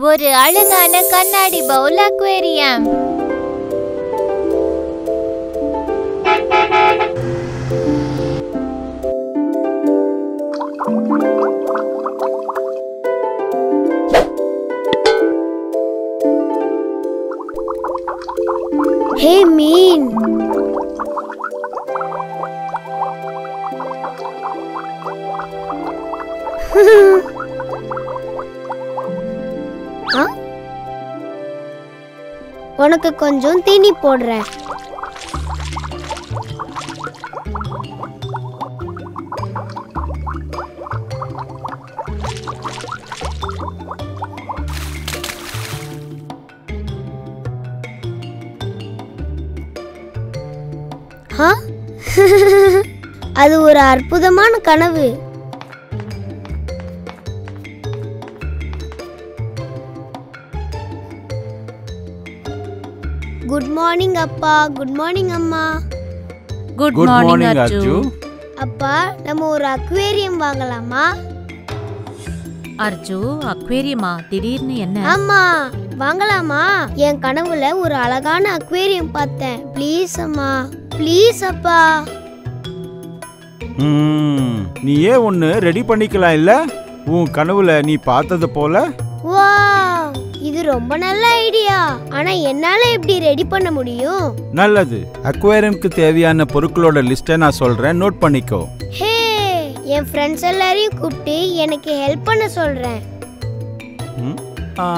ஒரு அழகான கண்ணாடி பவுல் அக்வேரியம் ஹே மீன் ஆ? உனக்கு கொஞ்சம் தீனி போடுறேன் ஆ? அது ஒரு அற்புதமான கனவு குட் மார்னிங் அப்பா குட் மார்னிங் அம்மா good good morning morning Arju Arju அப்பா நம்ம ஒரு அக்வேரியம் வாங்கலாமா அர்ஜு அக்வேரியமா திடீர்னு என்ன ஆமா வாங்கலாமா என் கனவுல ஒரு அழகான அக்வேரியம் பார்த்தேன் ப்ளீஸ் அம்மா ப்ளீஸ் அப்பா ம், நீயே ஒன்று ரெடி பண்ணிக்கலாம் இல்ல உன் கனவுல நீ பார்த்தது போல வாவ் இது ரொம்ப நல்ல ஐடியா ஆனா என்னால எப்படி ரெடி பண்ண முடியும் நல்லது அக்வேரியம்க்கு தேவையான பொருட்களோட லிஸ்ட்டை நான் சொல்றேன் நோட் பண்ணிக்கோ ஹே என் ஃப்ரெண்ட்ஸ் எல்லாரையும் கூப்பிட்டு எனக்கு ஹெல்ப் பண்ண சொல்றேன் ம், ஆ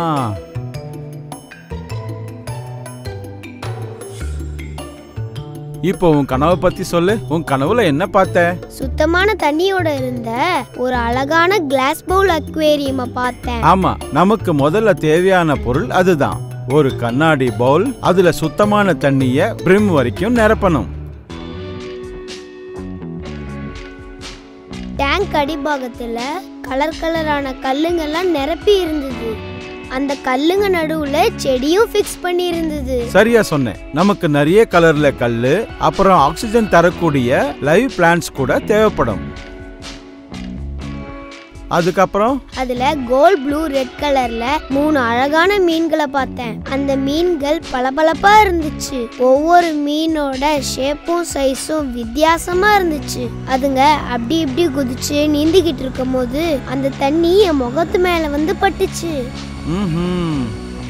இப்போ உன் கனவை பத்தி சொல்லு உன் கனவுல என்ன பார்த்த சுத்தமான தண்ணியோட இருந்த ஒரு அழகான கிளாஸ் பவுல் அக்வேரியமை பார்த்தேன் ஆமா நமக்கு முதல்ல தேவையான பொருள் அதுதான் ஒரு கண்ணாடி பவுல் அதுல சுத்தமான தண்ணிய பிரிம் வரைக்கும் நிரப்பணும் டேங்க் அடிபாகத்துல கலர் கலரான கல்லுங்கெல்லாம் நிரப்பி இருந்தது அந்த கல்லுங்க நடுவுல செடியும் ஃபிக்ஸ் பண்ணி இருந்தது சரியா சொன்னேன் நமக்கு நிறைய கலர்ல கல்லு அப்புறம் ஆக்சிஜன் தரக்கூடிய லைவ் பிளான்ட்ஸ் கூட தேவைப்படும் அதுக்கப்புறம் அதுல கோல்ட் ப்ளூ ரெட் கலர்ல மூணு அழகான மீன்களை பார்த்தேன் அந்த மீன்கள் பளபளப்பா இருந்துச்சு ஒவ்வொரு மீனோட ஷேப்பும் சைஸும் வித்தியாசமா இருந்துச்சு அதுங்க அப்படி இப்படி குதிச்சு நீந்திக்கிட்டு இருக்கும் போது அந்த தண்ணி என் முகத்து மேல வந்து பட்டுச்சு ம்ஹும்.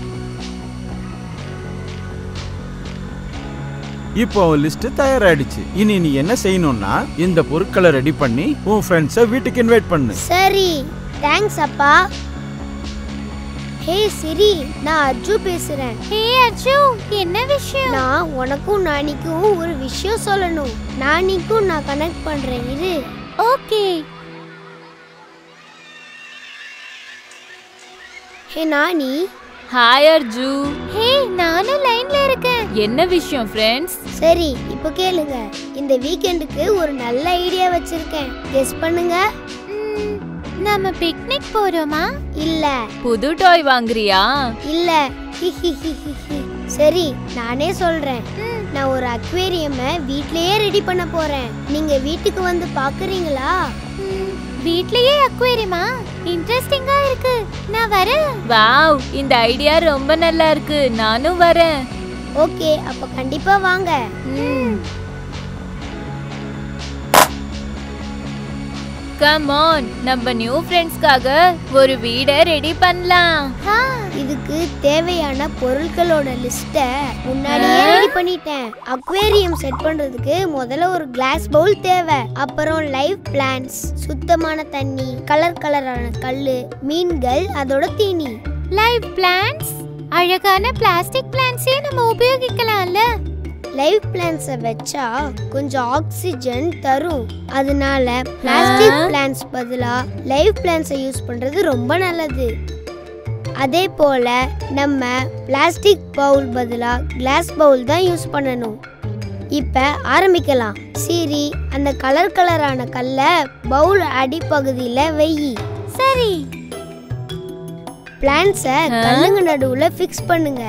இப்போ லிஸ்ட் தயாராயிடுச்சு இனி நீ என்ன செய்யணும்னா இந்த பொருட்களை ரெடி பண்ணி உன் ஃப்ரெண்ட்ஸை வீட்டுக்கு இன்வைட் பண்ணு சரி தேங்க்ஸ் அப்பா ஹே சிரி நான் அர்ஜு பேசுறேன் ஹே அர்ஜு என்ன விஷயம் நான் உனக்கும் நானிக்கும் ஒரு விஷயம் சொல்லணும் நானிக்கும் நான் கனெக்ட் பண்றேன் இரு ஓகே ஹே நானி ஹாய் அர்ஜு ஹே நானும் லைன்ல இருக்கேன் என்ன விஷயம் ஃப்ரெண்ட்ஸ் சரி இப்போ கேளுங்க இந்த வீக்கெண்டுக்கு ஒரு நல்ல ஐடியா வச்சிருக்கேன் கெஸ் பண்ணுங்க நம்ம பிக்னிக் போறோமா இல்ல புது டாய் வாங்குறியா இல்ல சரி நானே சொல்றேன் நான் ஒரு அக்வேரியமை வீட்லயே ரெடி பண்ண போறேன் நீங்க வீட்டுக்கு வந்து பாக்குறீங்களா வீட்லயே அக்வேரியமா இன்ட்ரெஸ்டிங்கா இருக்கு நான் வரேன் வாவ் இந்த ஐடியா ரொம்ப நல்லா இருக்கு நானும் வரேன் ஓகே அப்ப கண்டிப்பா வாங்க கம் ஆன் நம்ம நியூ ஃப்ரெண்ட்ஸ்க்காக ஒரு வீடை ரெடி பண்ணலாம் இதுக்கு தேவையான பொருட்களோட லிஸ்ட்டை முன்னாடியே ரெடி பண்ணிட்டேன் அக்வேரியம் செட் பண்றதுக்கு முதல்ல ஒரு கிளாஸ் பவுல் தேவை அப்புறம் லைவ் பிளான்ட்ஸ் சுத்தமான தண்ணி கலர் கலரான கல்லு மீன்கள் அதோட தீனி லைவ் பிளான்ட்ஸ் அழகான பிளாஸ்டிக் பிளான்ட்ஸே நம்ம உபயோகிக்கலாம்ல லைவ் பிளான்ட்ஸை வச்சா கொஞ்சம் ஆக்சிஜன் தரும் அதனால பிளாஸ்டிக் ஆ. பிளான்ட்ஸ் பதிலா லைவ் பிளான்ட்ஸை யூஸ் பண்றது ரொம்ப நல்லது அதே போல நம்ம பிளாஸ்டிக் பவுல் பதிலா கிளாஸ் பவுல் தான் யூஸ் பண்ணணும் இப்ப ஆரம்பிக்கலாம் சரி அந்த கலர் கலரான கல்லை பவுல் அடிப்பகுதியில வெயி சரி பிளான்ட்ஸை ஆ. கல்லுங்க நடுவுல ஃபிக்ஸ் பண்ணுங்க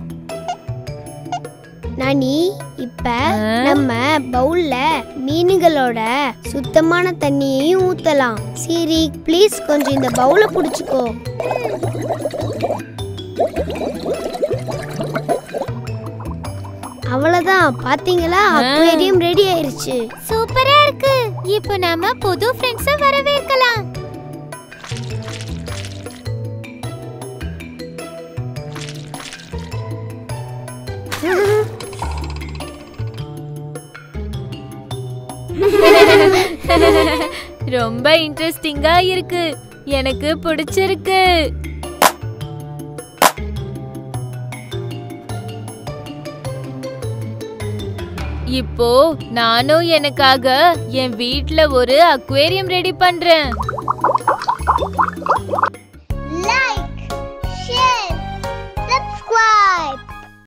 நானி இப்ப ஆ. நம்ம பவுல்ல மீனுகளோட சுத்தமான தண்ணியையும் ஊத்தலாம் சரி ப்ளீஸ் கொஞ்சம் இந்த பவுலை புடிச்சுக்கோ அவ்வளவுதான் பாத்தீங்களா அக்வேரியம் ரெடி ஆயிருச்சு சூப்பரா இருக்கு இப்போ நாம புது ஃப்ரெண்ட்ஸ வரவேற்கலாம் ரொம்ப இன்ட்ரெஸ்டிங்கா இருக்கு எனக்கு பிடிச்சிருக்கு இப்போ நானும் எனக்காக என் வீட்ல ஒரு அக்வேரியம் ரெடி பண்றேன்